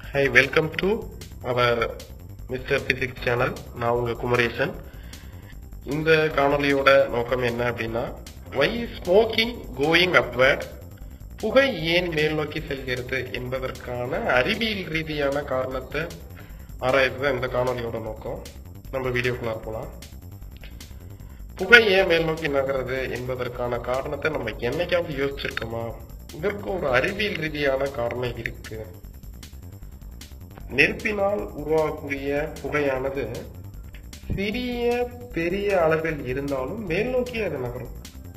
high welcome to our mister physics channel நான் உங்க குமரேசன் இந்த காணொளியோட நோக்கம் என்ன அப்படின்னா வை ஸ்மோக்கிங் கோயிங் அப்வர்ட் புகை ஏன் மேல் நோக்கி செல்கிறது என்பதற்கான அறிவியல் ரீதியான காரணத்தை ஆராய்றது இந்த காணொளியோட நோக்கம் நம்ம வீடியோக்குள்ள போலாம் புகை ஏன் மேல் நோக்கி நகருது என்பதற்கான காரணத்தை நம்ம என்னைக்காவது யோசிச்சிருக்கோமா இதற்கு ஒரு அறிவியல் ரீதியான காரணம் இருக்கு நெருப்பினால் உருவாகக்கூடிய புகையானது சிறிய பெரிய அளவில் இருந்தாலும் மேல் நோக்கி அது நகரும்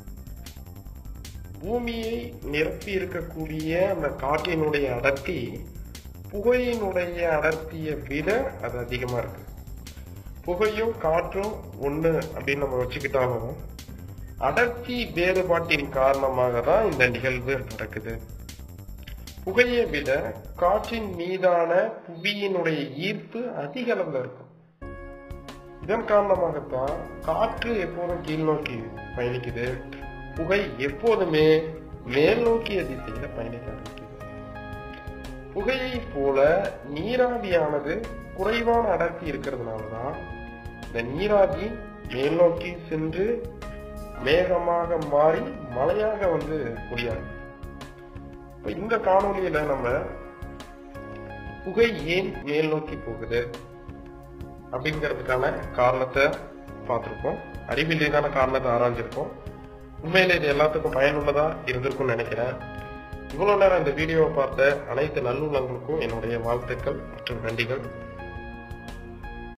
பூமியை நிரப்பி இருக்கக்கூடிய அந்த காற்றினுடைய அடர்த்தி புகையினுடைய அடர்த்தியை விட அது அதிகமா இருக்கு புகையும் காற்றும் ஒண்ணு அப்படின்னு நம்ம வச்சுக்கிட்டாலும் அடர்த்தி வேறுபாட்டின் காரணமாக தான் இந்த நிகழ்வு நடக்குது புகையை விட காற்றின் மீதான புவியினுடைய ஈர்ப்பு அதிக அளவில் இருக்கும் இதன் காரணமாகத்தான் காற்று எப்போதும் கீழ் நோக்கி பயணிக்குது புகை எப்போதுமே மேல் நோக்கிய திசையில பயணிக்க ஆரம்பிக்குது புகையை போல நீராவியானது குறைவான அடர்த்தி இருக்கிறதுனாலதான் இந்த நீராவி மேல் நோக்கி சென்று மேகமாக மாறி மழையாக வந்து முடியாது இப்ப இந்த காணொலியில நம்ம புகை ஏன் மேல் நோக்கி போகுது அப்படிங்கிறதுக்கான காரணத்தை பார்த்திருக்கோம் அறிவியல் ரீதியான காரணத்தை ஆராய்ஞ்சிருக்கோம் உண்மையில இது எல்லாத்துக்கும் பயனுள்ளதா இருந்திருக்கும்னு நினைக்கிறேன் இவ்வளவு நேரம் இந்த வீடியோவை பார்த்த அனைத்து நல்லுள்ளங்களுக்கும் என்னுடைய வாழ்த்துக்கள் மற்றும் நன்றிகள்